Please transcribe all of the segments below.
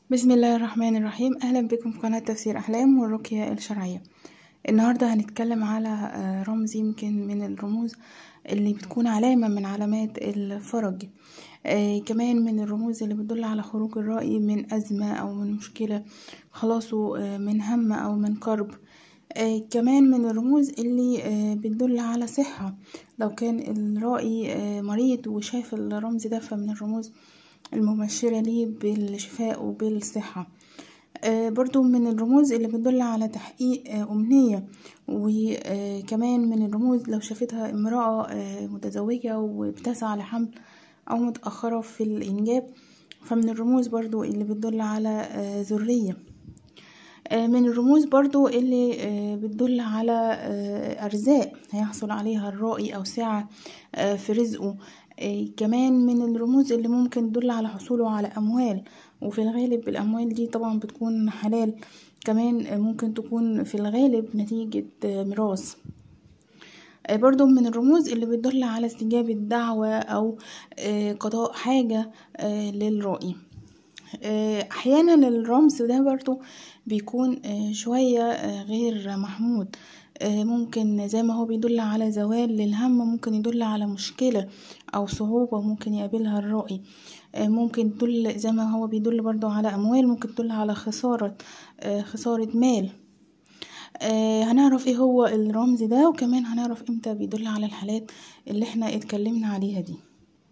بسم الله الرحمن الرحيم اهلا بكم في قناة تفسير احلام والرقية الشرعية النهاردة هنتكلم على آه، رمز يمكن من الرموز اللي بتكون علامة من علامات الفرج آه، كمان من الرموز اللي بتدل على خروج الرأي من أزمة أو من مشكلة خلاصه آه، من هم أو من كرب آه، كمان من الرموز اللي آه، بتدل على صحة لو كان الرائي آه، مريض وشاف الرمز ده فمن الرموز المبشرة ليه بالشفاء وبالصحة آه، برضو من الرموز اللي بتدل على تحقيق آه، أمنية وكمان من الرموز لو شافتها امرأة آه، متزوجة وبتسعى لحمل أو متأخرة في الإنجاب فمن الرموز برضو اللي بتدل على آه، ذرية آه، من الرموز برضو اللي آه، بتدل على آه، أرزاق هيحصل عليها الرائي أو سعة آه، في رزقه آه، كمان من الرموز اللي ممكن تدل على حصوله على أموال وفي الغالب الأموال دي طبعا بتكون حلال كمان آه، ممكن تكون في الغالب نتيجة آه، ميراث آه، برضو من الرموز اللي بتدل على استجابة دعوة أو آه، قضاء حاجة آه، للرائي آه، احيانا الرمز ده برضو بيكون آه، شوية آه، غير محمود آه، ممكن زي ما هو بيدل على زوال للهم ممكن يدل على مشكلة او صعوبة ممكن يقابلها الرائي آه، ممكن يدل زي ما هو بيدل برضو على اموال ممكن تدل على خسارة آه، خسارة مال آه هنعرف ايه هو الرمز ده وكمان هنعرف امتى بيدل على الحالات اللي احنا اتكلمنا عليها دي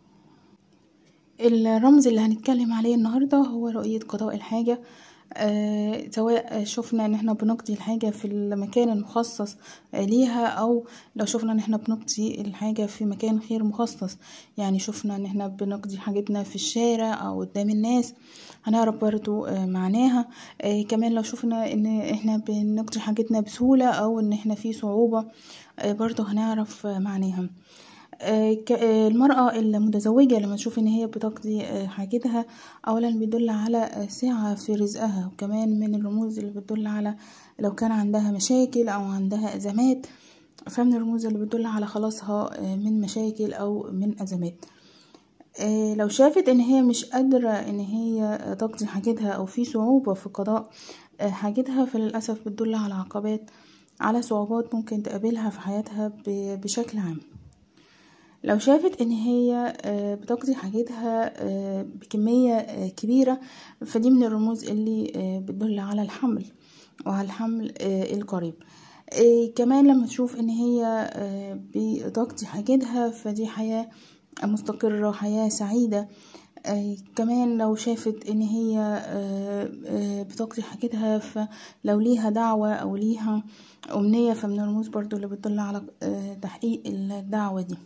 الرمز اللي هنتكلم عليه النهاردة هو رؤية قضاء الحاجة آه سواء شفنا ان احنا بنقضي الحاجة في المكان المخصص آه ليها او لو شفنا ان احنا بنقضي الحاجة في مكان غير مخصص يعني شفنا ان احنا بنقضي حاجتنا في الشارع او قدام الناس هنعرف برضو آه معناها آه كمان لو شفنا ان احنا بنقضي حاجتنا بسهولة او ان احنا في صعوبة آه برضو هنعرف آه معناها آه، ك- آه، المرأة المتزوجة لما تشوف ان هي بتقضي آه، حاجتها اولا بيدل على آه، سعة في رزقها وكمان من الرموز اللي بتدل على لو كان عندها مشاكل او عندها ازمات فمن الرموز اللي بتدل على خلاصها آه، من مشاكل او من ازمات آه، لو شافت ان هي مش قادرة ان هي آه، تقضي حاجتها او في صعوبة في قضاء آه، حاجتها فللأسف بتدل على عقبات على صعوبات ممكن تقابلها في حياتها ب- بشكل عام لو شافت ان هي آه، بتقضي حاجتها آه، بكمية آه، كبيرة فدي من الرموز اللي آه، بتدل على الحمل وعلى الحمل آه، القريب آه، كمان لما تشوف ان هي آه، بتقضي حاجتها فدي حياة مستقرة حياة سعيدة آه، كمان لو شافت ان هي آه، آه، بتقضي حاجتها فلو ليها دعوة او ليها امنية فمن الرموز برضو اللي بتدل على آه، تحقيق الدعوة دي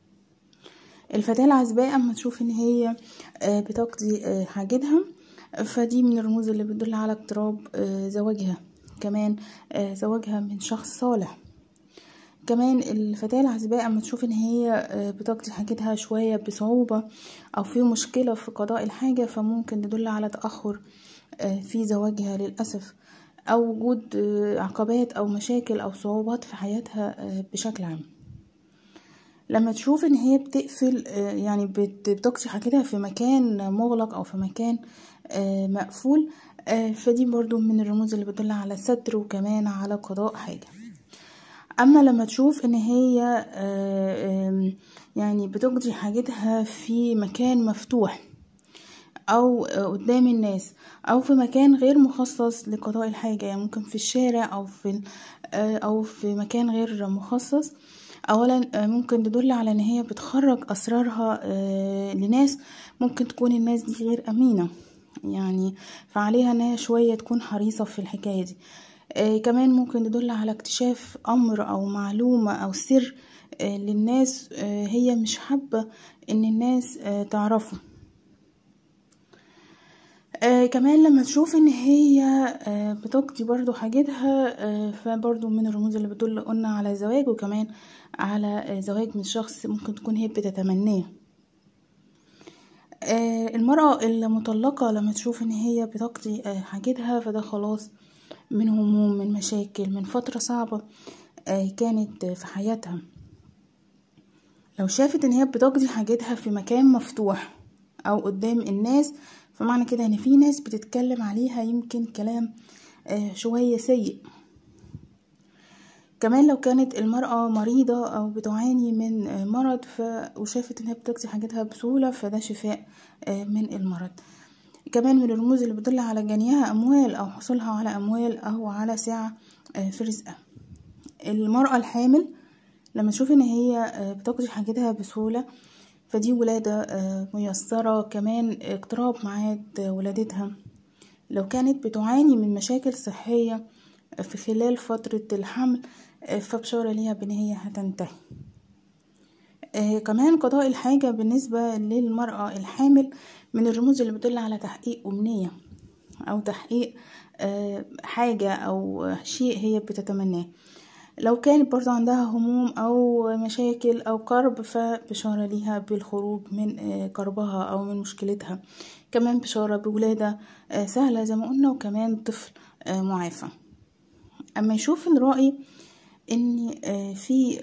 الفتاة العزباء اما تشوف ان هي آه، بتقضي آه، حاجتها فدي من الرموز اللي بتدل على اقتراب آه، زواجها كمان آه، زواجها من شخص صالح كمان الفتاة العزباء اما تشوف ان هي آه، بتقضي حاجتها شوية بصعوبة او في مشكلة في قضاء الحاجة فممكن تدل على تأخر آه، في زواجها للأسف او وجود آه، عقبات او مشاكل او صعوبات في حياتها آه، بشكل عام لما تشوف ان هي بتقفل آه، يعني بت- بتقضي حاجتها في مكان مغلق او في مكان آه، مقفول آه، فدي برضو من الرموز اللي بتدل على ستر وكمان على قضاء حاجة اما لما تشوف ان هي آه، آم، يعني بتقضي حاجتها في مكان مفتوح او آه، قدام الناس او في مكان غير مخصص لقضاء الحاجة يعني ممكن في الشارع او في ال- آه، او في مكان غير مخصص اولا آه، ممكن تدل على ان هي بتخرج اسرارها آه، لناس ممكن تكون الناس دي غير امينة يعني فعليها ان هي شوية تكون حريصة في الحكاية دي آه، كمان ممكن تدل على اكتشاف امر او معلومة او سر آه، للناس آه، هي مش حابة ان الناس آه، تعرفه آه كمان لما تشوف ان هي آه بتقضي برضو حاجتها آه فبرضو من الرموز اللي بتدل قلنا على زواج وكمان على آه زواج من شخص ممكن تكون هي بتتمناه آه المرأة المطلقة لما تشوف ان هي بتقضي آه حاجتها فده خلاص من هموم من مشاكل من فترة صعبة آه كانت في حياتها لو شافت ان هي بتقضي حاجتها في مكان مفتوح او قدام الناس فمعنى كده ان في ناس بتتكلم عليها يمكن كلام شوية سيء كمان لو كانت المرأة مريضة أو بتعاني من مرض ف... وشافت إنها بتقضي حاجتها بسهولة فده شفاء من المرض كمان من الرموز اللي بتدل على جنيها أموال أو حصولها على أموال أو على سعة في رزقها المرأة الحامل لما تشوف إن هي بتقضي حاجتها بسهولة فدي ولادة ميسرة كمان اقتراب ميعاد ولادتها لو كانت بتعاني من مشاكل صحية في خلال فترة الحمل فبشارة ليها بان هي هتنتهي آه كمان قضاء الحاجة بالنسبة للمرأة الحامل من الرموز اللي بتدل على تحقيق أمنية أو تحقيق آه حاجة أو شيء هي بتتمناه لو كانت برضه عندها هموم أو مشاكل أو كرب فبشارة ليها بالخروج من آه كربها أو من مشكلتها كمان بشارة بولادة سهلة زي ما قلنا وكمان طفل معافى اما يشوف الرائي ان في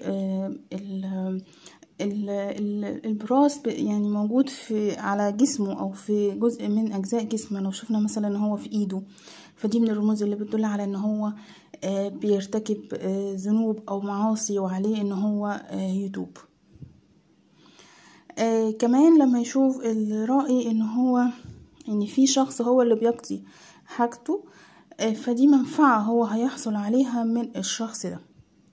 البراس يعني موجود في على جسمه او في جزء من اجزاء جسمه لو شفنا مثلا ان هو في ايده فدي من الرموز اللي بتدل على ان هو بيرتكب ذنوب او معاصي وعليه ان هو يتوب كمان لما يشوف الرائي ان هو ان في شخص هو اللي بيقضي حاجته فدي منفعة هو هيحصل عليها من الشخص ده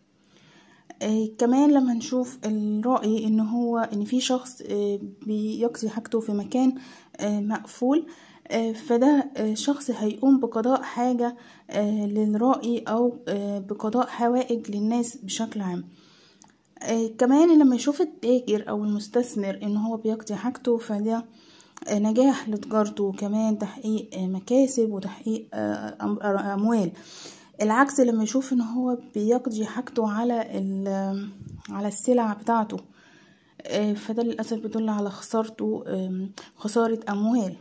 كمان لما نشوف الرأي ان هو ان في شخص بيقضي حاجته في مكان مقفول فده شخص هيقوم بقضاء حاجة للرأي او بقضاء حوائج للناس بشكل عام كمان لما يشوف التاجر او المستثمر ان هو بيقضي حاجته فده نجاح لتجارته وكمان تحقيق مكاسب وتحقيق أموال العكس لما يشوف ان هو بيقضي حاجته على على السلع بتاعته فده للأسف بيدل على خسارته خسارة أموال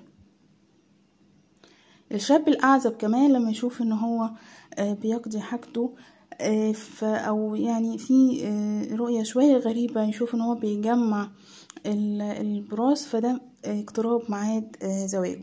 الشاب الأعزب كمان لما يشوف ان هو بيقضي حاجته أو يعني في رؤية شوية غريبة يشوف ان هو بيجمع البراس فده اقتراب ميعاد زواجه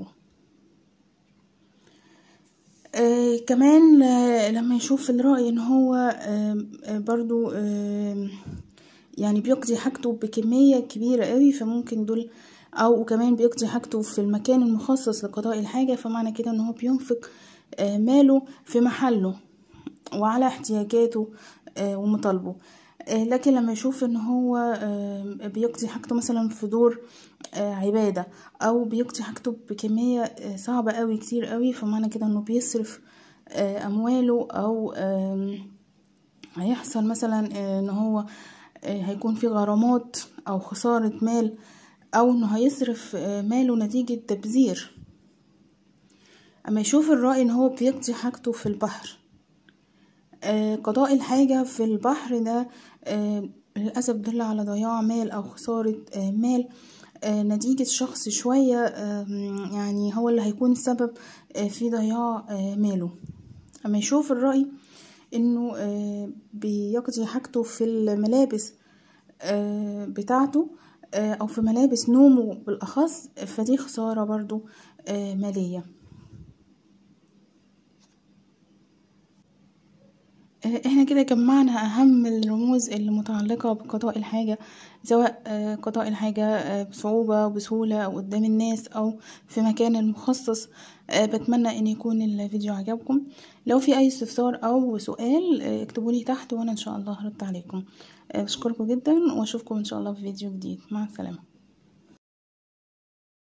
آه كمان لما يشوف الرأي ان هو آه برضو آه يعني بيقضي حاجته بكمية كبيرة قوي فممكن دول او كمان بيقضي حاجته في المكان المخصص لقضاء الحاجة فمعنى كده ان هو بينفق ماله في محله وعلى احتياجاته ومطالبه لكن لما يشوف ان هو بيقضي حاجته مثلا في دور عبادة او بيقضي حاجته بكمية صعبة قوي كتير قوي فمعنى كده انه بيصرف امواله او هيحصل مثلا ان هو هيكون في غرامات او خسارة مال او انه هيصرف ماله نتيجة تبذير اما يشوف الرأي ان هو بيقضي حاجته في البحر قضاء الحاجة في البحر ده للأسف دل على ضياع مال أو خسارة مال نتيجة شخص شوية يعني هو اللي هيكون السبب في ضياع ماله أما يشوف الرأي إنه بيقضي حاجته في الملابس بتاعته أو في ملابس نومه بالأخص فدي خسارة برضو مالية احنا كده جمعنا اهم الرموز اللي متعلقة بقضاء الحاجة سواء قضاء الحاجة بصعوبة بسهولة او قدام الناس او في مكان مخصص بتمنى ان يكون الفيديو عجبكم لو في اي استفسار او سؤال اكتبولي تحت وانا ان شاء الله هرد عليكم بشكركم جدا واشوفكم ان شاء الله في فيديو جديد مع السلامة